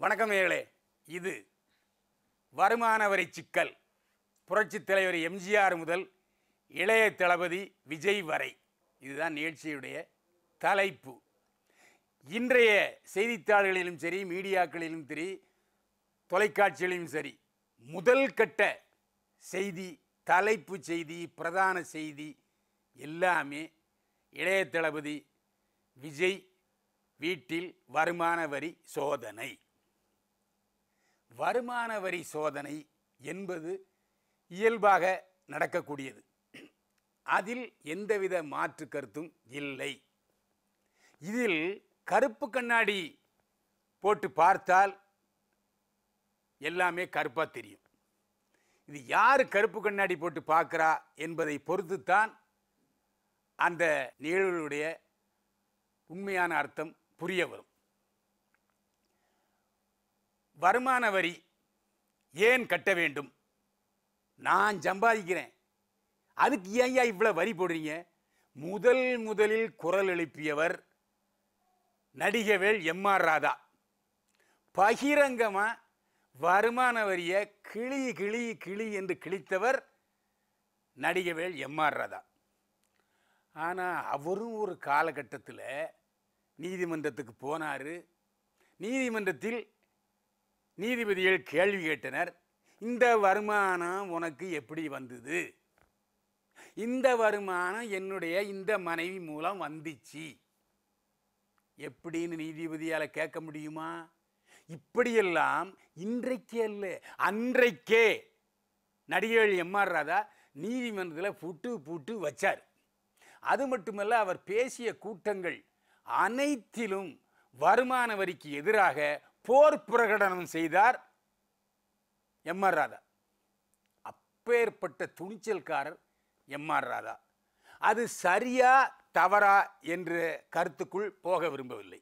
வணக்கம் நேயர்களே இது வருமான வரி சிக்கல் புரட்சித் தலைவர் எம்ஜிஆர் முதல் இளைய தளபதி விஜய் வரை இதுதான் நிகழ்ச்சியுடைய தலைப்பு இன்றைய செய்தித்தாள்களிலும் சரி மீடியாக்களிலும் சரி தொலைக்காட்சிகளிலும் சரி முதல் கட்ட செய்தி தலைப்பு செய்தி பிரதான செய்தி எல்லாமே இளைய தளபதி விஜய் வீட்டில் வருமான வரி சோதனை வருமான வரி சோதனை என்பது இயல்பாக நடக்கக்கூடியது அதில் எந்தவித மாற்று கருத்தும் இல்லை இதில் கருப்பு கண்ணாடி போட்டு பார்த்தால் எல்லாமே கருப்பாக தெரியும் இது யார் கருப்பு கண்ணாடி போட்டு பார்க்குறா என்பதை பொறுத்துத்தான் அந்த நிகழ்வுடைய உண்மையான அர்த்தம் புரிய வரும் வருமான வரி ஏன் கட்ட வேண்டும் நான் சம்பாதிக்கிறேன் அதுக்கு ஏன் இவ்வளோ வரி போடுறீங்க முதல் முதலில் குரல் எழுப்பியவர் நடிகவேல் எம்ஆர் ராதா பகிரங்கமாக வருமான வரியை கிளி கிளி கிளி என்று கிழித்தவர் நடிகவேல் எம்ஆர் ராதா ஆனால் அவரும் ஒரு காலகட்டத்தில் நீதிமன்றத்துக்கு போனார் நீதிமன்றத்தில் நீதிபதிகள் கேள்வி கேட்டனர் இந்த வருமானம் உனக்கு எப்படி வந்தது இந்த வருமானம் என்னுடைய இந்த மனைவி மூலம் வந்துச்சு எப்படின்னு நீதிபதியால் கேட்க முடியுமா இப்படியெல்லாம் இன்றைக்கே அல்ல அன்றைக்கே நடிகர்கள் எம்ஆர் ராதா நீதிமன்றத்தில் புட்டு புட்டு வச்சார் அது மட்டுமல்ல அவர் பேசிய கூட்டங்கள் அனைத்திலும் வருமான வரிக்கு எதிராக போர் பிரகடனம் செய்தார் எம்ஆர் ராதா அப்பேற்பட்ட துணிச்சல்காரர் எம்ஆர் ராதா அது சரியா தவறா என்ற கருத்துக்குள் போக விரும்பவில்லை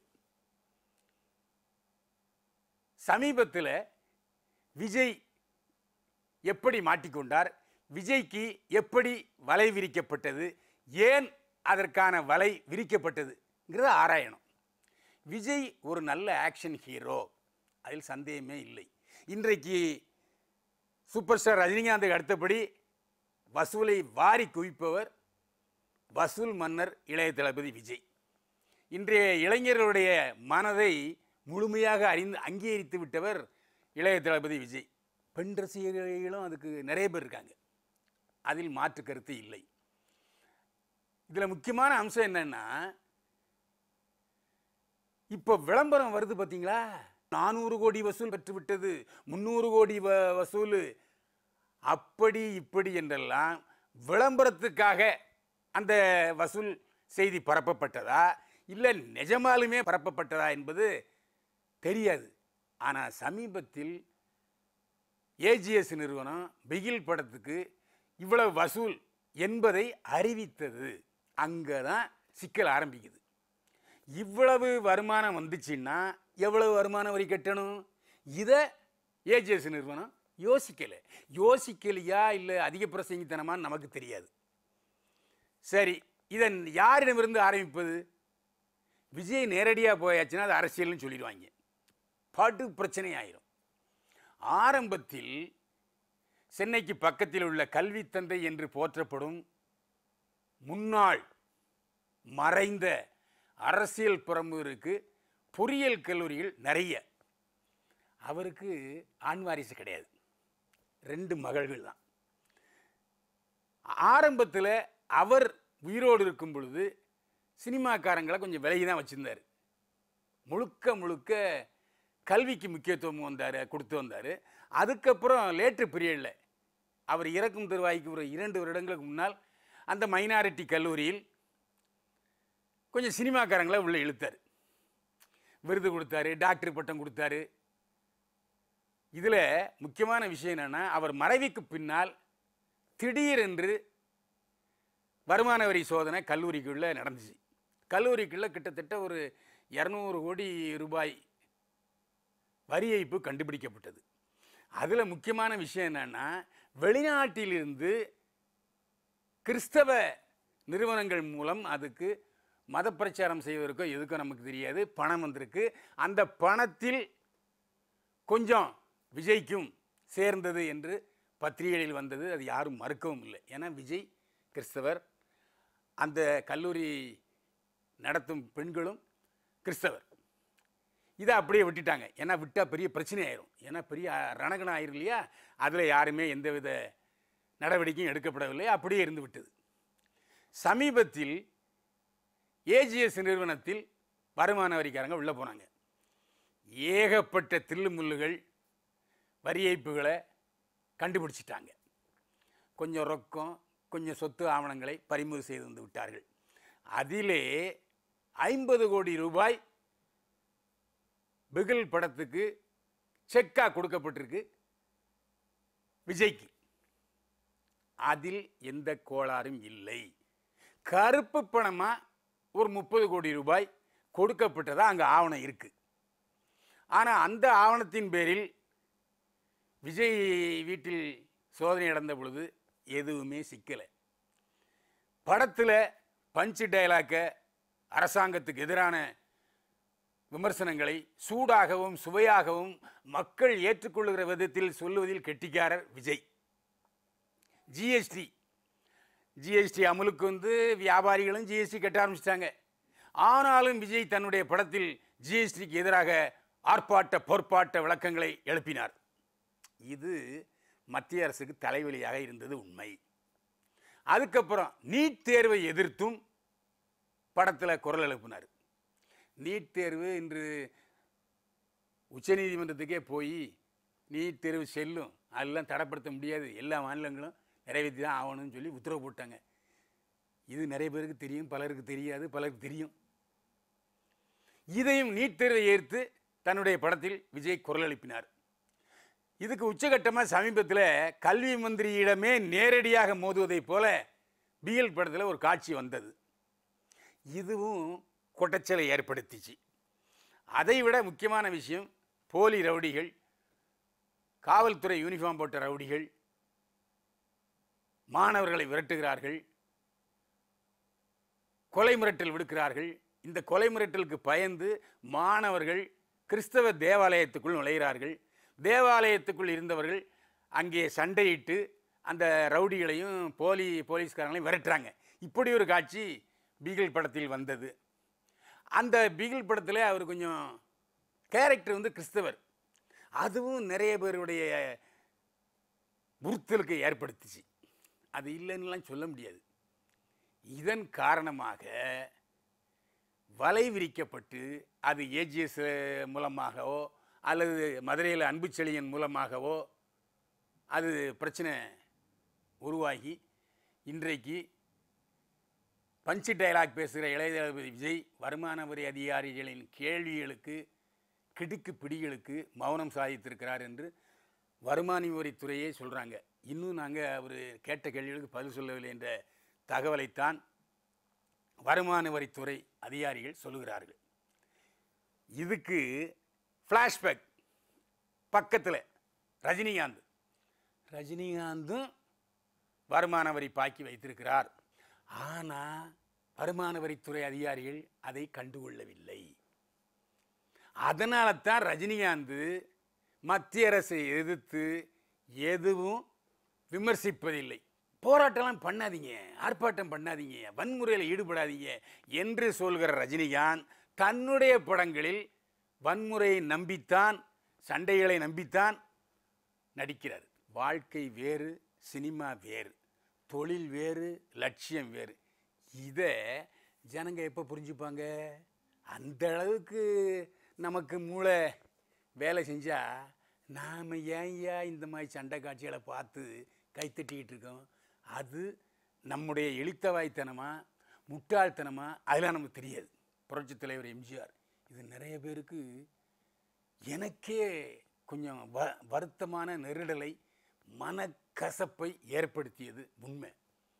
சமீபத்தில் விஜய் எப்படி மாட்டிக்கொண்டார் விஜய்க்கு எப்படி வலை விரிக்கப்பட்டது ஏன் அதற்கான வலை விரிக்கப்பட்டதுங்கிறத ஆராயணும் விஜய் ஒரு நல்ல ஆக்ஷன் ஹீரோ அதில் சந்தேகமே இல்லை இன்றைக்கு சூப்பர் ஸ்டார் ரஜினிகாந்துக்கு அடுத்தபடி வசூலை வாரி குவிப்பவர் வசூல் மன்னர் இளைய தளபதி விஜய் இன்றைய இளைஞர்களுடைய மனதை முழுமையாக அறிந்து அங்கீகரித்து விட்டவர் இளைய தளபதி விஜய் பெண் ரசிகர்களும் அதுக்கு நிறைய பேர் இருக்காங்க அதில் மாற்று கருத்து இல்லை இதில் முக்கியமான அம்சம் என்னன்னா இப்போ விளம்பரம் வருது பார்த்தீங்களா நானூறு கோடி வசூல் பெற்று விட்டது முந்நூறு கோடி வ வசூல் அப்படி இப்படி என்றெல்லாம் விளம்பரத்துக்காக அந்த வசூல் செய்தி பரப்பப்பட்டதா இல்லை நிஜமாலுமே பரப்பப்பட்டதா என்பது தெரியாது ஆனால் சமீபத்தில் ஏஜிஎஸ் நிறுவனம் பிகில் படத்துக்கு இவ்வளவு வசூல் என்பதை அறிவித்தது அங்கே தான் சிக்கல் ஆரம்பிக்குது இவ்வளவு வருமானம் வந்துச்சுன்னா எவ்வளவு வருமான வரி கட்டணும் இதை ஏஜிஎஸ் நிறுவனம் யோசிக்கலை யோசிக்கலையா இல்லை அதிக பிரசங்கித்தனமான்னு நமக்கு தெரியாது சரி இதன் யாரிடமிருந்து ஆரம்பிப்பது விஜய் நேரடியாக போயாச்சுன்னா அது அரசியல்னு சொல்லிடுவாங்க பாட்டு பிரச்சனை ஆயிரும் ஆரம்பத்தில் சென்னைக்கு பக்கத்தில் உள்ள கல்வி தந்தை என்று போற்றப்படும் முன்னாள் மறைந்த அரசியல் பிரமுகருக்கு பொறியியல் கல்லூரிகள் நிறைய அவருக்கு ஆண் வாரிசு கிடையாது ரெண்டு மகள்கள் தான் ஆரம்பத்தில் அவர் உயிரோடு இருக்கும் பொழுது சினிமாக்காரங்களை கொஞ்சம் விலகி தான் வச்சுருந்தார் முழுக்க முழுக்க கல்விக்கு முக்கியத்துவம் வந்தார் கொடுத்து வந்தார் அதுக்கப்புறம் லேட்டு பீரியடில் அவர் இறக்கும் தருவாய்க்கு ஒரு இரண்டு வருடங்களுக்கு முன்னால் அந்த மைனாரிட்டி கல்லூரியில் கொஞ்சம் சினிமாக்காரங்களை உள்ளே இழுத்தார் விருது கொடுத்தாரு டாக்டர் பட்டம் கொடுத்தாரு இதில் முக்கியமான விஷயம் என்னென்னா அவர் மறைவுக்கு பின்னால் திடீரென்று வருமான வரி சோதனை கல்லூரிக்குள்ளே நடந்துச்சு கல்லூரிக்குள்ளே கிட்டத்தட்ட ஒரு இரநூறு கோடி ரூபாய் வரி ஏய்ப்பு கண்டுபிடிக்கப்பட்டது அதில் முக்கியமான விஷயம் என்னென்னா வெளிநாட்டிலிருந்து கிறிஸ்தவ நிறுவனங்கள் மூலம் அதுக்கு மத பிரச்சாரம் செய்வதற்கோ எதுக்கோ நமக்கு தெரியாது பணம் வந்திருக்கு அந்த பணத்தில் கொஞ்சம் விஜய்க்கும் சேர்ந்தது என்று பத்திரிகைகளில் வந்தது அது யாரும் மறுக்கவும் இல்லை ஏன்னா விஜய் கிறிஸ்தவர் அந்த கல்லூரி நடத்தும் பெண்களும் கிறிஸ்தவர் இதை அப்படியே விட்டுட்டாங்க ஏன்னா விட்டால் பெரிய பிரச்சனை ஆயிரும் ஏன்னா பெரிய ரணகணம் ஆயிரும் இல்லையா அதில் யாருமே எந்தவித நடவடிக்கையும் எடுக்கப்படவில்லை அப்படியே இருந்து விட்டது சமீபத்தில் ஏஜிஎஸ் நிறுவனத்தில் வருமான வரிக்காரங்க உள்ளே போனாங்க ஏகப்பட்ட தில்லுமுல்லுகள் வரி ஏய்ப்புகளை கண்டுபிடிச்சிட்டாங்க கொஞ்சம் ரொக்கம் கொஞ்சம் சொத்து ஆவணங்களை பறிமுதல் செய்து வந்து விட்டார்கள் அதிலே ஐம்பது கோடி ரூபாய் பிகில் படத்துக்கு செக்கா கொடுக்கப்பட்டிருக்கு விஜய்க்கு அதில் எந்த கோளாறும் இல்லை கருப்பு பணமா ஒரு முப்பது கோடி ரூபாய் கொடுக்கப்பட்டதா அங்கே ஆவணம் இருக்கு ஆனால் அந்த ஆவணத்தின் பேரில் விஜய் வீட்டில் சோதனை நடந்த பொழுது எதுவுமே சிக்கலை படத்தில் பஞ்சு டயலாக்க அரசாங்கத்துக்கு எதிரான விமர்சனங்களை சூடாகவும் சுவையாகவும் மக்கள் ஏற்றுக்கொள்கிற விதத்தில் சொல்லுவதில் கெட்டிக்காரர் விஜய் ஜிஎஸ்டி ஜிஎஸ்டி அமலுக்கு வந்து வியாபாரிகளும் ஜிஎஸ்டி கட்ட ஆரம்பிச்சிட்டாங்க ஆனாலும் விஜய் தன்னுடைய படத்தில் ஜிஎஸ்டிக்கு எதிராக ஆர்ப்பாட்ட பொற்பாட்ட விளக்கங்களை எழுப்பினார் இது மத்திய அரசுக்கு தலைவலியாக இருந்தது உண்மை அதுக்கப்புறம் நீட் தேர்வை எதிர்த்தும் படத்தில் குரல் எழுப்பினார் நீட் தேர்வு இன்று உச்சநீதிமன்றத்துக்கே போய் நீட் தேர்வு செல்லும் அதெல்லாம் தடைப்படுத்த முடியாது எல்லா மாநிலங்களும் நிறைவேற்றி தான் ஆகணும்னு சொல்லி உத்தரவு போட்டாங்க இது நிறைய பேருக்கு தெரியும் பலருக்கு தெரியாது பலருக்கு தெரியும் இதையும் நீட் தேர்வை ஏற்று தன்னுடைய படத்தில் விஜய் குரல் எழுப்பினார் இதுக்கு உச்சகட்டமாக சமீபத்தில் கல்வி மந்திரியிடமே நேரடியாக மோதுவதைப் போல பிஎல் படத்தில் ஒரு காட்சி வந்தது இதுவும் கொட்டச்சலை ஏற்படுத்திச்சு அதை விட முக்கியமான விஷயம் போலி ரவுடிகள் காவல்துறை யூனிஃபார்ம் போட்ட ரவுடிகள் மாணவர்களை விரட்டுகிறார்கள் கொலை மிரட்டல் விடுக்கிறார்கள் இந்த கொலை மிரட்டலுக்கு பயந்து மாணவர்கள் கிறிஸ்தவ தேவாலயத்துக்குள் நுழைகிறார்கள் தேவாலயத்துக்குள் இருந்தவர்கள் அங்கே சண்டையிட்டு அந்த ரவுடிகளையும் போலி போலீஸ்காரங்களையும் விரட்டுறாங்க இப்படி ஒரு காட்சி பீகிள் படத்தில் வந்தது அந்த பீகிள் படத்தில் அவர் கொஞ்சம் கேரக்டர் வந்து கிறிஸ்தவர் அதுவும் நிறைய பேருடைய உறுத்தலுக்கு ஏற்படுத்துச்சு அது இல்லைன்னுலாம் சொல்ல முடியாது இதன் காரணமாக வலை விரிக்கப்பட்டு அது ஏஜிஎஸ் மூலமாகவோ அல்லது மதுரையில் அன்புச்செழியன் மூலமாகவோ அது பிரச்சனை உருவாகி இன்றைக்கு பஞ்சு டயலாக் பேசுகிற இளைய தளபதி விஜய் வருமான வரி அதிகாரிகளின் கேள்விகளுக்கு கிடுக்கு பிடிகளுக்கு மௌனம் சாதித்திருக்கிறார் என்று வருமான வரித்துறையே சொல்கிறாங்க இன்னும் நாங்கள் அவர் கேட்ட கேள்விகளுக்கு பதில் சொல்லவில்லை என்ற தகவலைத்தான் வருமான வரித்துறை அதிகாரிகள் சொல்லுகிறார்கள் இதுக்கு ஃப்ளாஷ்பேக் பக்கத்தில் ரஜினிகாந்த் ரஜினிகாந்தும் வருமான வரி பாக்கி வைத்திருக்கிறார் ஆனால் வருமான வரித்துறை அதிகாரிகள் அதை கண்டுகொள்ளவில்லை அதனால தான் ரஜினிகாந்த் மத்திய அரசை எதிர்த்து எதுவும் விமர்சிப்பதில்லை போராட்டம்லாம் பண்ணாதீங்க ஆர்ப்பாட்டம் பண்ணாதீங்க வன்முறையில் ஈடுபடாதீங்க என்று சொல்கிற ரஜினிகாந்த் தன்னுடைய படங்களில் வன்முறையை நம்பித்தான் சண்டைகளை நம்பித்தான் நடிக்கிறார் வாழ்க்கை வேறு சினிமா வேறு தொழில் வேறு லட்சியம் வேறு இதை ஜனங்க எப்போ புரிஞ்சுப்பாங்க அந்த அளவுக்கு நமக்கு மூளை வேலை செஞ்சால் நாம் ஏன்யா இந்த மாதிரி சண்டை காட்சிகளை பார்த்து கைத்தட்டிக்கிட்டு இருக்கோம் அது நம்முடைய எழுத்தவாய்த்தனமா முட்டாள்தனமா அதெல்லாம் நமக்கு தெரியாது புரட்சித் தலைவர் எம்ஜிஆர் இது நிறைய பேருக்கு எனக்கே கொஞ்சம் வ வருத்தமான நெருடலை மனக்கசப்பை ஏற்படுத்தியது உண்மை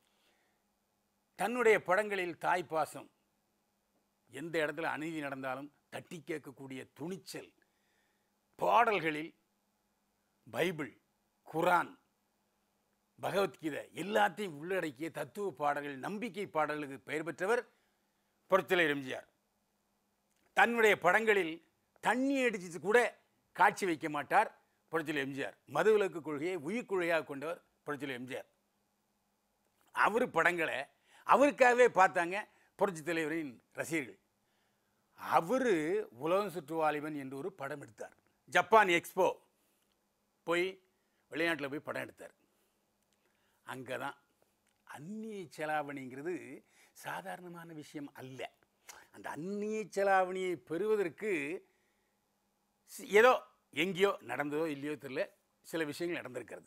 தன்னுடைய படங்களில் தாய்ப்பாசம் எந்த இடத்துல அநீதி நடந்தாலும் தட்டி கேட்கக்கூடிய துணிச்சல் பாடல்களில் பைபிள் குரான் பகவத்கீதை எல்லாத்தையும் உள்ளடக்கிய தத்துவ பாடல்கள் நம்பிக்கை பாடல்களுக்கு பெயர் பெற்றவர் புரட்சிலை எம்ஜிஆர் தன்னுடைய படங்களில் தண்ணி அடிச்சு கூட காட்சி வைக்க மாட்டார் புரட்சியில் எம்ஜிஆர் மதுவிலக்கு கொள்கையை உயிர்கொள்கையாக கொண்டவர் புரட்சியில் எம்ஜிஆர் அவர் படங்களை அவருக்காகவே பார்த்தாங்க புரட்சி தலைவரின் ரசிகர்கள் அவர் உலகம் சுற்றுவாலிபன் என்று ஒரு படம் எடுத்தார் ஜப்பான் எக்ஸ்போ போய் வெளிநாட்டில் போய் படம் எடுத்தார் அங்கே தான் அந்நிய செலாவணிங்கிறது சாதாரணமான விஷயம் அல்ல அந்த அந்நிய செலாவணியை பெறுவதற்கு சி- ஏதோ எங்கேயோ நடந்ததோ இல்லையோ தெரியல சில விஷயங்கள் நடந்திருக்கிறது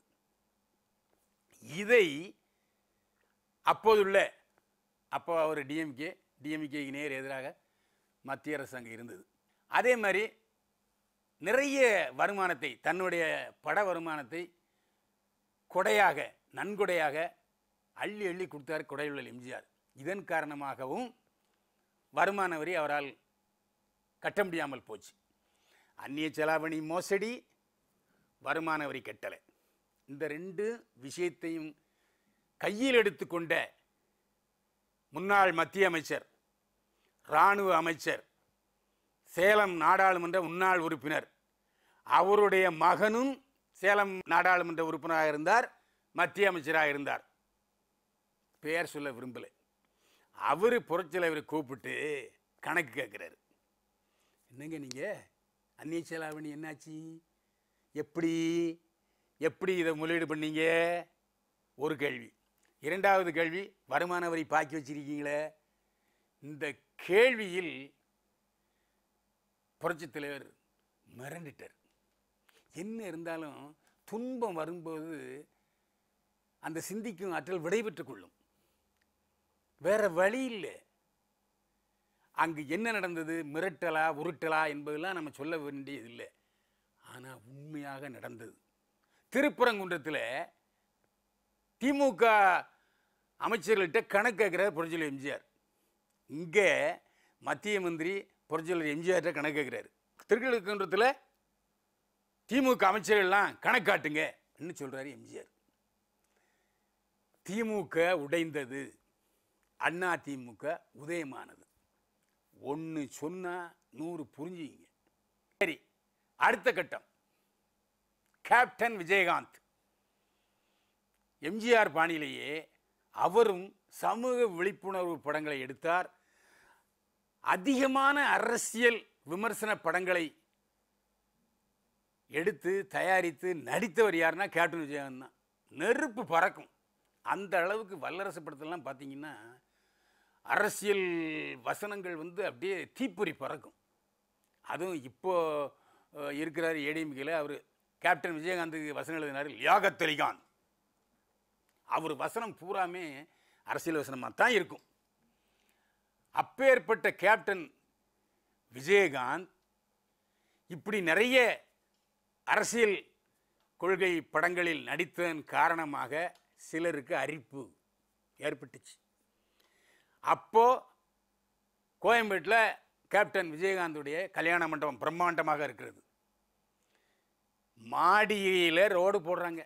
இதை அப்போதுள்ள அப்போ அவர் டிஎம்கே டிஎம்கேக்கு நேர் எதிராக மத்திய அரசாங்கம் இருந்தது அதே மாதிரி நிறைய வருமானத்தை தன்னுடைய பட வருமானத்தை கொடையாக நன்கொடையாக அள்ளி அள்ளி கொடுத்தார் கொடையுள்ள எம்ஜிஆர் இதன் காரணமாகவும் வருமான வரி அவரால் கட்ட முடியாமல் போச்சு அந்நிய செலாவணி மோசடி வருமான வரி கட்டலை இந்த ரெண்டு விஷயத்தையும் கையில் எடுத்துக்கொண்ட முன்னாள் மத்திய அமைச்சர் இராணுவ அமைச்சர் சேலம் நாடாளுமன்ற முன்னாள் உறுப்பினர் அவருடைய மகனும் சேலம் நாடாளுமன்ற உறுப்பினராக இருந்தார் மத்திய அமைச்சராக இருந்தார் பெயர் சொல்ல விரும்பலை அவர் புரட்சித்தலைவரை கூப்பிட்டு கணக்கு கேட்குறாரு என்னங்க நீங்கள் அந்நிய செலாவணி என்னாச்சு எப்படி எப்படி இதை முதலீடு பண்ணீங்க ஒரு கேள்வி இரண்டாவது கேள்வி வருமான வரி பாக்கி வச்சிருக்கீங்களே இந்த கேள்வியில் புரட்சித் தலைவர் மிரண்டுட்டார் என்ன இருந்தாலும் துன்பம் வரும்போது அந்த சிந்திக்கும் ஆற்றல் விடைபெற்றுக் கொள்ளும் வேற வழி இல்லை அங்கு என்ன நடந்தது மிரட்டலா உருட்டலா என்பதெல்லாம் நம்ம சொல்ல வேண்டியதில்லை ஆனால் உண்மையாக நடந்தது திருப்பரங்குன்றத்தில் திமுக அமைச்சர்கள்ட்ட கணக்கு கேட்குறார் புரட்சியில் எம்ஜிஆர் இங்கே மத்திய மந்திரி புரட்சியாளர் எம்ஜிஆர்கிட்ட கணக்கு கேட்குறாரு திருக்கழுக்குன்றத்தில் திமுக அமைச்சர்கள்லாம் கணக்காட்டுங்க என்ன சொல்றாரு எம்ஜிஆர் திமுக உடைந்தது அண்ணா திமுக உதயமானது ஒன்று சொன்னா நூறு புரிஞ்சுங்க சரி அடுத்த கட்டம் கேப்டன் விஜயகாந்த் எம்ஜிஆர் பாணியிலேயே அவரும் சமூக விழிப்புணர்வு படங்களை எடுத்தார் அதிகமான அரசியல் விமர்சன படங்களை எடுத்து தயாரித்து நடித்தவர் யாருன்னா கேப்டன் விஜயகாந்த் தான் நெருப்பு பறக்கும் அந்த அளவுக்கு வல்லரசு படத்தெல்லாம் பார்த்தீங்கன்னா அரசியல் வசனங்கள் வந்து அப்படியே தீப்பொறி பறக்கும் அதுவும் இப்போ அஹ், இருக்கிறார் ஏடிஎம்கேல அவர் கேப்டன் விஜயகாந்துக்கு வசனம் எழுதினார் லியாகத் அலிகான் அவர் வசனம் பூராமே அரசியல் வசனமாக தான் இருக்கும் அப்பேற்பட்ட கேப்டன் விஜயகாந்த் இப்படி நிறைய அரசியல் கொள்கை படங்களில் நடித்ததன் காரணமாக சிலருக்கு அரிப்பு ஏற்பட்டுச்சு அப்போ கோயம்பேட்டில் கேப்டன் விஜயகாந்துடைய கல்யாண மண்டபம் பிரம்மாண்டமாக இருக்கிறது மாடியில் ரோடு போடுறாங்க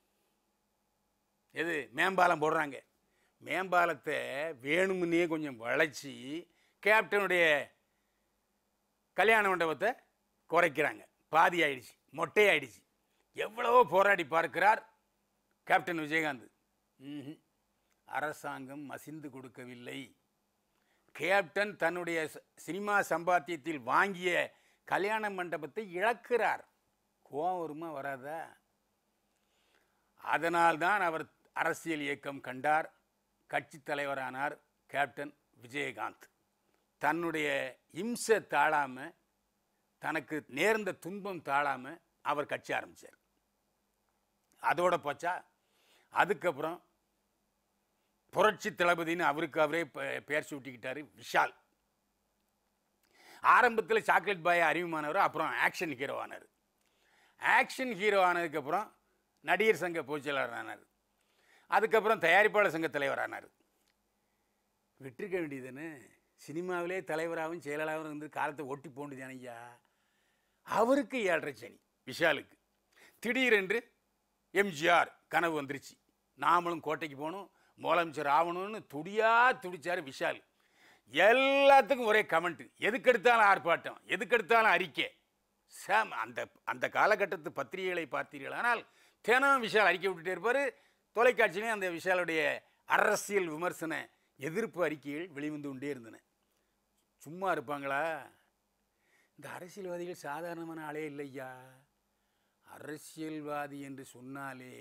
எது மேம்பாலம் போடுறாங்க மேம்பாலத்தை வேணுமுன்னே கொஞ்சம் வளைச்சி கேப்டனுடைய கல்யாண மண்டபத்தை குறைக்கிறாங்க பாதி ஆயிடுச்சு மொட்டை ஆயிடுச்சு எவ்வளவோ போராடி பார்க்கிறார் கேப்டன் விஜயகாந்த் ம்ஹும். அரசாங்கம் மசிந்து கொடுக்கவில்லை கேப்டன் தன்னுடைய ச- சினிமா சம்பாத்தியத்தில் வாங்கிய கல்யாண மண்டபத்தை இழக்கிறார் கோவம் வருமா வராதா அதனால்தான் அவர் அரசியல் இயக்கம் கண்டார் கட்சி தலைவரானார் கேப்டன் விஜயகாந்த் தன்னுடைய இம்சை தாழாம தனக்கு நேர்ந்த துன்பம் தாழாம அவர் கட்சி ஆரம்பிச்சார் அதோட போச்சா அதுக்கப்புறம் புரட்சி தளபதின்னு அவருக்கு அவரே பெ- பெயர் சூட்டிக்கிட்டாரு விஷால் ஆரம்பத்தில் சாக்லேட் பாய் அறிமுகமானவர் அப்புறம் ஆக்ஷன் ஹீரோ ஆனார் ஆக்ஷன் ஹீரோ ஆனதுக்கப்புறம் நடிகர் சங்க பொதுச்செயலாளர் ஆனார் அதுக்கப்புறம் தயாரிப்பாளர் சங்க தலைவர் ஆனார் விட்டுருக்க வேண்டியதுன்னு சினிமாவிலே தலைவராகவும் செயலாளராகவும் இருந்து காலத்தை ஒட்டி போண்டுது ஐயா அவருக்கு ஏழரை சனி விஷாலுக்கு திடீரென்று எம்ஜிஆர் கனவு வந்துருச்சு நாமளும் கோட்டைக்கு போகணும் முதலமைச்சர் ஆகணும்னு துடியா துடிச்சார் விஷால் எல்லாத்துக்கும் ஒரே கமெண்ட் எதுக்கெடுத்தாலும் ஆர்ப்பாட்டம் எதுக்கெடுத்தாலும் அறிக்கை சாம் அந்த அந்த காலகட்டத்து பத்திரிகைகளை பார்த்தீர்களானால் தினம் விஷால் அறிக்கை விட்டுட்டே இருப்பார் தொலைக்காட்சியிலையும் அந்த விஷாலுடைய அரசியல் விமர்சன எதிர்ப்பு அறிக்கைகள் வெளிவந்து கொண்டே இருந்தன சும்மா இருப்பாங்களா இந்த அரசியல்வாதிகள் சாதாரணமான ஆளே இல்லையா அரசியல்வாதி என்று சொன்னாலே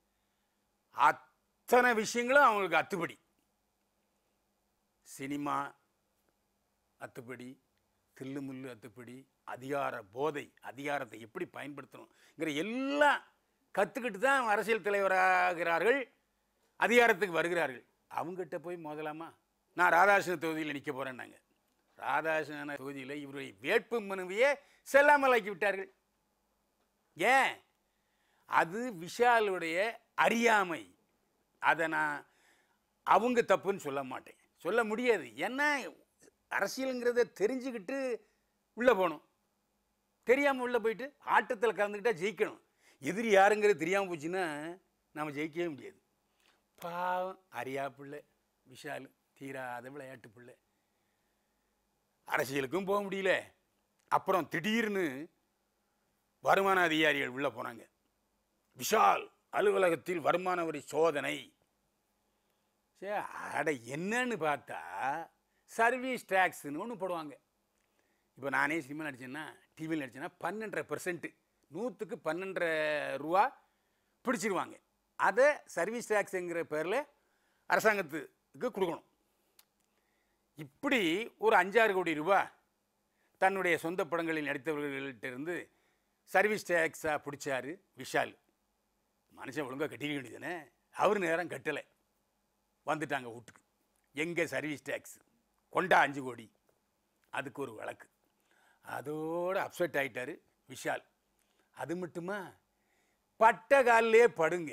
அத்தனை விஷயங்களும் அவங்களுக்கு அத்துப்படி சினிமா அத்துப்படி தில்லுமுல்லு அத்துப்படி அதிகார போதை அதிகாரத்தை எப்படி பயன்படுத்தணுங்கிற எல்லாம் கற்றுக்கிட்டு தான் அரசியல் தலைவராகிறார்கள் அதிகாரத்துக்கு வருகிறார்கள் அவங்ககிட்ட போய் மோதலாமா நான் ராதாகிருஷ்ண தொகுதியில் நிற்க போகிறேன்னாங்க ராதாகிருஷ்ணன தொகுதியில் இவருடைய வேட்பு மனுவையே செல்லாமல் ஆக்கி விட்டார்கள் ஏன் அது விஷாலுடைய அறியாமை அதை நான் அவங்க தப்புன்னு சொல்ல மாட்டேன் சொல்ல முடியாது ஏன்னா அரசியலுங்கிறத தெரிஞ்சுக்கிட்டு உள்ளே போகணும் தெரியாமல் உள்ளே போயிட்டு ஆட்டத்தில் கலந்துக்கிட்டா ஜெயிக்கணும் எதிரி யாருங்கிறது தெரியாமல் போச்சுன்னா நம்ம ஜெயிக்கவே முடியாது பாவம் அறியா பிள்ளை விஷால் தீராத விளையாட்டு பிள்ளை அரசியலுக்கும் போக முடியல அப்புறம் திடீர்னு வருமான அதிகாரிகள் உள்ளே போனாங்க விஷால் அலுவலகத்தில் வருமான வரி சோதனை சே அட என்னன்னு பார்த்தா சர்வீஸ் டேக்ஸ்னு ஒன்று போடுவாங்க இப்போ நானே சினிமா நடிச்சேன்னா டிவியில் நடிச்சேன்னா பன்னெண்டரை பெர்சன்ட்டு நூற்றுக்கு பன்னெண்டரை ரூபா பிடிச்சிருவாங்க அதை சர்வீஸ் டேக்ஸுங்கிற பேரில் அரசாங்கத்துக்கு கொடுக்கணும் இப்படி ஒரு அஞ்சாறு கோடி ரூபா தன்னுடைய சொந்த படங்களில் நடித்தவர்கள்ட்ட இருந்து சர்வீஸ் டேக்ஸாக பிடிச்சாரு விஷால் மனுஷன் ஒழுங்காக கட்டிக்க வேண்டியதானே அவர் நேரம் கட்டலை வந்துட்டாங்க வீட்டுக்கு எங்கே சர்வீஸ் டேக்ஸ் கொண்டா அஞ்சு கோடி அதுக்கு ஒரு வழக்கு அதோட அப்செட் ஆயிட்டாரு விஷால் அது மட்டுமா பட்ட காலிலே படுங்க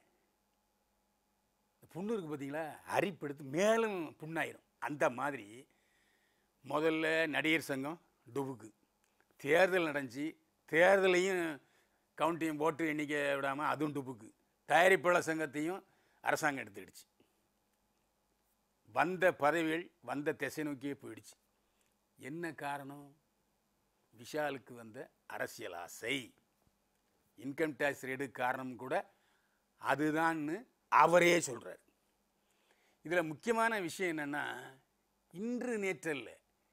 புண்ணு இருக்கு பார்த்தீங்களா அரிப்படுத்து மேலும் புண்ணாயிரும் அந்த மாதிரி முதல்ல நடிகர் சங்கம் டுபுக்கு தேர்தல் நடந்துச்சு தேர்தலையும் கவுண்டையும் போட்டு எண்ணிக்கை விடாமல் அதுவும் டுபுக்கு தயாரிப்பாளர் சங்கத்தையும் அரசாங்கம் எடுத்துக்கிடுச்சு வந்த பதவிகள் வந்த திசை நோக்கியே போயிடுச்சு என்ன காரணம் விஷாலுக்கு வந்த அரசியல் ஆசை இன்கம் டேக்ஸ் ரேடு காரணம் கூட அதுதான்னு அவரே சொல்கிறார் இதில் முக்கியமான விஷயம் என்னென்னா இன்று நேற்றல்ல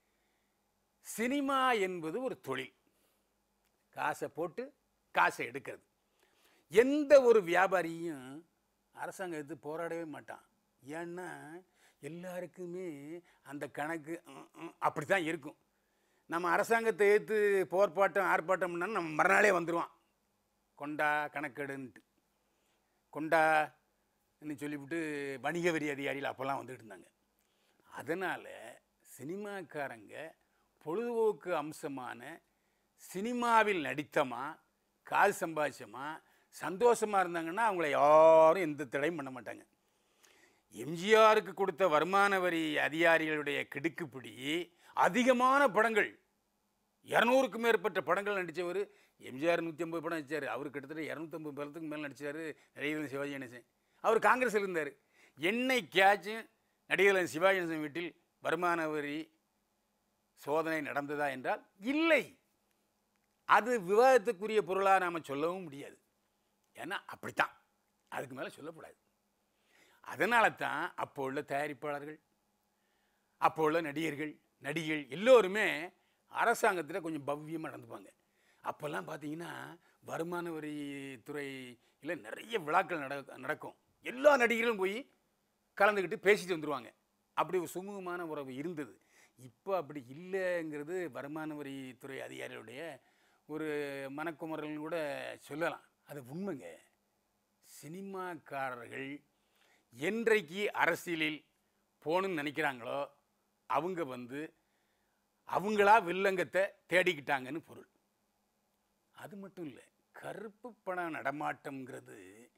சினிமா என்பது ஒரு தொழில் காசை போட்டு காசை எடுக்கிறது எந்த ஒரு வியாபாரியும் அரசாங்கம் எடுத்து போராடவே மாட்டான் ஏன்னா எல்லாருக்குமே அந்த கணக்கு அப்படி தான் இருக்கும் நம்ம அரசாங்கத்தை எடுத்து போர்ப்பாட்டம் ஆர்ப்பாட்டம் பண்ணாலும் நம்ம மறுநாளே வந்துடுவான் கொண்டா கணக்கெடுன்ட்டு கொண்டா ன்னு சொல்லிவிட்டு வணிக வரி அதிகாரிகள் அப்போல்லாம் வந்துட்டு இருந்தாங்க அதனால் சினிமாக்காரங்க பொழுதுபோக்கு அம்சமான சினிமாவில் நடித்தமா கால் சம்பாதிச்சமா சந்தோஷமாக இருந்தாங்கன்னா அவங்கள யாரும் எந்த தடையும் பண்ண மாட்டாங்க எம்ஜிஆருக்கு கொடுத்த வருமான வரி அதிகாரிகளுடைய கிடுக்குப்பிடி அதிகமான படங்கள் இரநூறுக்கு மேற்பட்ட படங்கள் நடித்தவர் எம்ஜிஆர் நூற்றி ஐம்பது படம் நடித்தார் அவர் கிட்டத்தட்ட இரநூத்தம்பது படத்துக்கு மேலே நடித்தார் நடிகர் சிவாஜி கணேசன் அவர் காங்கிரஸில் இருந்தார் என்னைக்காச்சும் நடிகர் சிவாஜி கணேசன் வீட்டில் வருமான வரி சோதனை நடந்ததா என்றால் இல்லை அது விவாதத்துக்குரிய பொருளாக நாம் சொல்லவும் முடியாது ஏன்னா அப்படித்தான் அதுக்கு மேலே சொல்லக்கூடாது அதனால தான் அப்போ உள்ள தயாரிப்பாளர்கள் அப்போ உள்ள நடிகர்கள் நடிகைகள் எல்லோருமே அரசாங்கத்தில் கொஞ்சம் பவ்யமாக நடந்துப்பாங்க அப்போல்லாம் பார்த்தீங்கன்னா வருமான வரித்துறையில் நிறைய விழாக்கள் நட நடக்கும் எல்லா நடிகர்களும் போய் கலந்துக்கிட்டு பேசிட்டு வந்துடுவாங்க அப்படி ஒரு சுமூகமான உறவு இருந்தது இப்போ அப்படி இல்லைங்கிறது வருமான வரித்துறை அதிகாரிகளுடைய ஒரு மனக்குமரல்னு கூட சொல்லலாம் அது உண்மைங்க சினிமாக்காரர்கள் என்றைக்கு அரசியலில் போகணும்னு நினைக்கிறாங்களோ அவங்க வந்து அவங்களா வில்லங்கத்தை தேடிக்கிட்டாங்கன்னு பொருள் அது மட்டும் இல்லை கருப்பு பண நடமாட்டம்ங்கிறது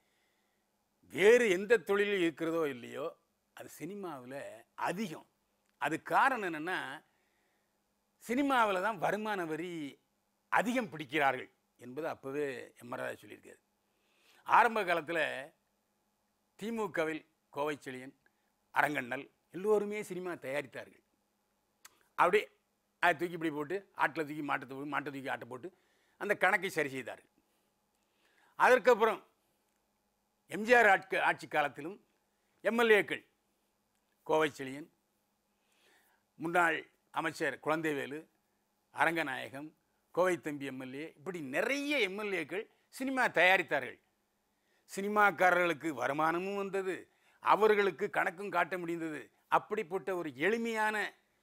வேறு எந்த தொழிலில் இருக்கிறதோ இல்லையோ அது சினிமாவில் அதிகம் அது காரணம் என்னென்னா சினிமாவில் தான் வருமான வரி அதிகம் பிடிக்கிறார்கள் என்பது அப்போவே எம்ஆர்ஆர் சொல்லியிருக்காரு ஆரம்ப காலத்தில் திமுகவில் கோவை செழியன் அரங்கண்ணல் எல்லோருமே சினிமா தயாரித்தார்கள் அப்படியே அதை தூக்கி இப்படி போட்டு ஆட்டில் தூக்கி மாட்டை தூக்கி மாட்டை தூக்கி ஆட்டை போட்டு அந்த கணக்கை சரி செய்தார்கள் அதற்கப்புறம் எம்ஜிஆர் ஆட்சி ஆட்சி காலத்திலும் எம்எல்ஏக்கள் கோவை செழியன் முன்னாள் அமைச்சர் குழந்தைவேலு அரங்கநாயகம் கோவை தம்பி எம்எல்ஏ இப்படி நிறைய எம்எல்ஏக்கள் சினிமா தயாரித்தார்கள் சினிமாக்காரர்களுக்கு வருமானமும் வந்தது அவர்களுக்கு கணக்கும் காட்ட முடிந்தது அப்படிப்பட்ட ஒரு எளிமையான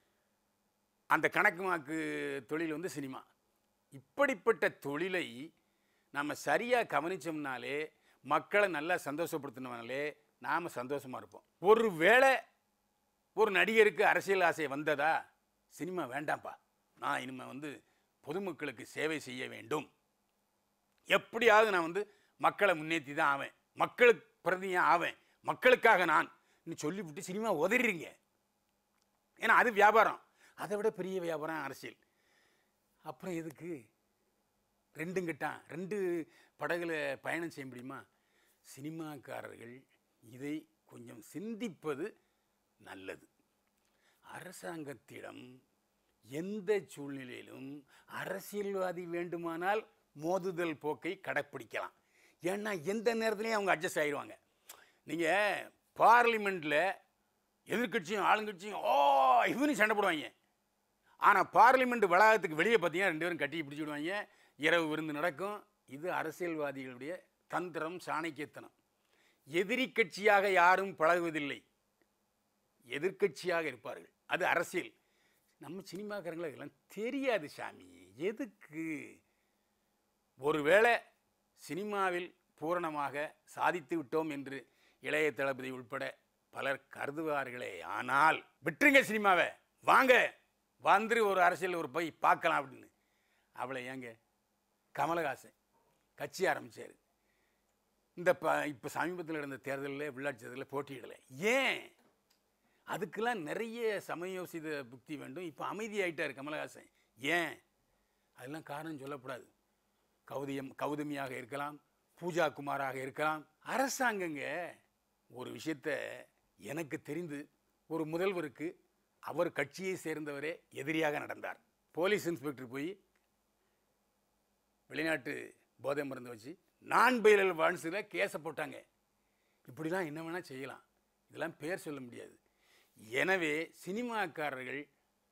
அந்த கணக்கு மாக்கு தொழில் வந்து சினிமா இப்படிப்பட்ட தொழிலை நம்ம சரியாக கவனிச்சோம்னாலே மக்களை நல்லா சந்தோஷப்படுத்தினாலே நாம் சந்தோஷமாக இருப்போம் ஒரு வேளை ஒரு நடிகருக்கு அரசியல் ஆசை வந்ததா சினிமா வேண்டாம்ப்பா நான் இனிமே வந்து பொதுமக்களுக்கு சேவை செய்ய வேண்டும் எப்படியாவது நான் வந்து மக்களை முன்னேற்றி தான் ஆவேன் மக்களுக்கு பிரதியாக ஆவேன் மக்களுக்காக நான் சொல்லிவிட்டு சினிமா உதறிங்க ஏன்னா அது வியாபாரம் அதை விட பெரிய வியாபாரம் அரசியல் அப்புறம் எதுக்கு ரெண்டும் கிட்டான் ரெண்டு படகுல பயணம் செய்ய முடியுமா சினிமாக்காரர்கள் இதை கொஞ்சம் சிந்திப்பது நல்லது அரசாங்கத்திடம் எந்த சூழ்நிலையிலும் அரசியல்வாதி வேண்டுமானால் மோதுதல் போக்கை கடைப்பிடிக்கலாம் ஏன்னா எந்த நேரத்துலையும் அவங்க அட்ஜஸ்ட் ஆயிடுவாங்க நீங்கள் பார்லிமெண்ட்டில் எதிர்க்கட்சியும் ஆளுங்கட்சியும் ஓ இவனு சண்டை போடுவாங்க ஆனால் பார்லிமெண்ட் வளாகத்துக்கு வெளியே பார்த்தீங்கன்னா ரெண்டு பேரும் கட்டி பிடிச்சி விடுவாங்க இரவு விருந்து நடக்கும் இது அரசியல்வாதிகளுடைய தந்திரம் சாணக்கியத்தனம் எதிரி கட்சியாக யாரும் பழகுவதில்லை எதிர்க்கட்சியாக இருப்பார்கள் அது அரசியல் நம்ம சினிமாக்காரங்களுக்கு இதெல்லாம் தெரியாது சாமி எதுக்கு ஒருவேளை சினிமாவில் பூரணமாக சாதித்து விட்டோம் என்று இளைய தளபதி உட்பட பலர் கருதுவார்களே ஆனால் விட்டுருங்க சினிமாவை வாங்க வந்து ஒரு அரசியல் ஒரு போய் பார்க்கலாம் அப்படின்னு அவளை ஏங்க கமலஹாசன் கட்சி ஆரம்பிச்சார் இந்த ப இப்போ சமீபத்தில் நடந்த தேர்தலில் உள்ளாட்சி தேர்தலில் போட்டியிடலை ஏன் அதுக்கெல்லாம் நிறைய சமயோசித புக்தி வேண்டும் இப்போ அமைதியாயிட்டார் கமலஹாசன் ஏன் அதெல்லாம் காரணம் சொல்லக்கூடாது கௌதியம் கௌதமியாக இருக்கலாம் பூஜா குமாராக இருக்கலாம் அரசாங்கங்க ஒரு விஷயத்த எனக்கு தெரிந்து ஒரு முதல்வருக்கு அவர் கட்சியை சேர்ந்தவரே எதிரியாக நடந்தார் போலீஸ் இன்ஸ்பெக்டர் போய் வெளிநாட்டு போதை மருந்து வச்சு நான் பெயரல் வான்ஸில் கேஸை போட்டாங்க இப்படிலாம் என்ன வேணால் செய்யலாம் இதெல்லாம் பேர் சொல்ல முடியாது எனவே சினிமாக்காரர்கள்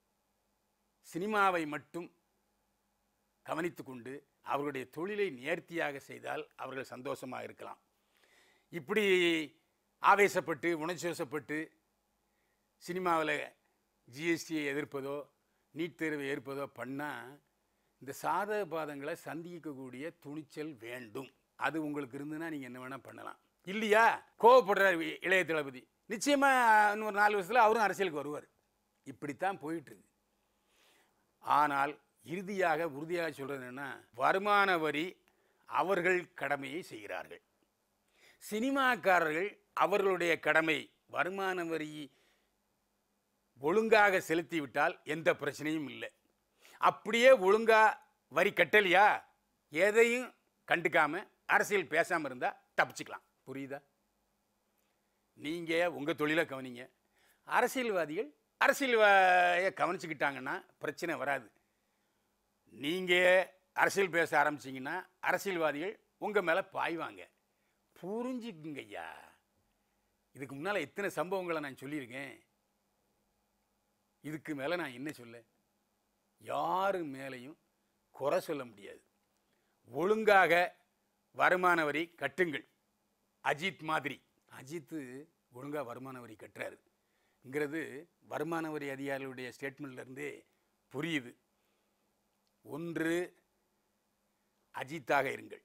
சினிமாவை மட்டும் கவனித்து கொண்டு அவர்களுடைய தொழிலை நேர்த்தியாக செய்தால் அவர்கள் சந்தோஷமாக இருக்கலாம் இப்படி ஆவேசப்பட்டு உணர்ச்சிவசப்பட்டு சினிமாவில் ஜிஎஸ்டியை எதிர்ப்பதோ நீட் தேர்வை ஏற்பதோ பண்ணால் இந்த சாதக பாதங்களை சந்திக்கக்கூடிய துணிச்சல் வேண்டும் அது உங்களுக்கு இருந்துன்னா நீங்கள் என்ன வேணால் பண்ணலாம் இல்லையா கோவப்படுறார் வி- இளைய தளபதி நிச்சயமாக இன்னொரு நாலு வருஷத்தில் அவரும் அரசியலுக்கு வருவார் இப்படித்தான் போயிட்டு இருக்கு ஆனால் இறுதியாக உறுதியாக சொல்றது என்னன்னா வருமான வரி அவர்கள் கடமையை செய்கிறார்கள் சினிமாக்காரர்கள் அவர்களுடைய கடமை வருமான வரி ஒழுங்காக செலுத்திவிட்டால் எந்த பிரச்சனையும் இல்லை அப்படியே ஒழுங்கா வரி கட்டலையா எதையும் கண்டுக்காம அரசியல் பேசாமல் இருந்தால் தப்பிச்சுக்கலாம் புரியுதா நீங்கள் உங்கள் தொழிலை கவனிங்க அரசியல்வாதிகள் அரசியல் கவனிச்சுக்கிட்டாங்கன்னா பிரச்சனை வராது நீங்கள் அரசியல் பேச ஆரம்பிச்சீங்கன்னா அரசியல்வாதிகள் உங்கள் மேலே பாய்வாங்க புரிஞ்சுக்குங்க ஐயா இதுக்கு முன்னால் எத்தனை சம்பவங்களை நான் சொல்லியிருக்கேன் இதுக்கு மேலே நான் என்ன சொல்ல யாரு மேலேயும் குறை சொல்ல முடியாது ஒழுங்காக வருமான வரி கட்டுங்கள் அஜித் மாதிரி அஜித்து ஒழுங்காக வருமான வரி கட்டுறாருங்கிறது வருமான வரி அதிகாரிகளுடைய ஸ்டேட்மெண்ட்ல இருந்தே புரியுது ஒன்று அஜித்தாக இருங்கள்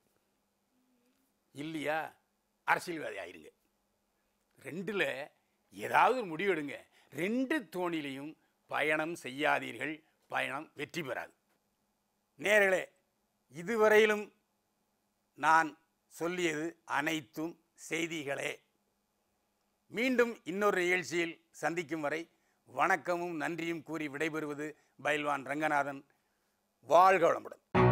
இல்லையா அரசியல்வாதி ஆயிருங்க ரெண்டில் ஏதாவது ஒரு முடிவு எடுங்க ரெண்டு தோணிலையும் பயணம் செய்யாதீர்கள் பயணம் வெற்றி பெறாது நேர்களே இதுவரையிலும் நான் சொல்லியது அனைத்தும் செய்திகளே மீண்டும் இன்னொரு நிகழ்ச்சியில் சந்திக்கும் வரை வணக்கமும் நன்றியும் கூறி விடைபெறுவது பைல்வான் ரங்கநாதன் வாழ்க வளமுடன்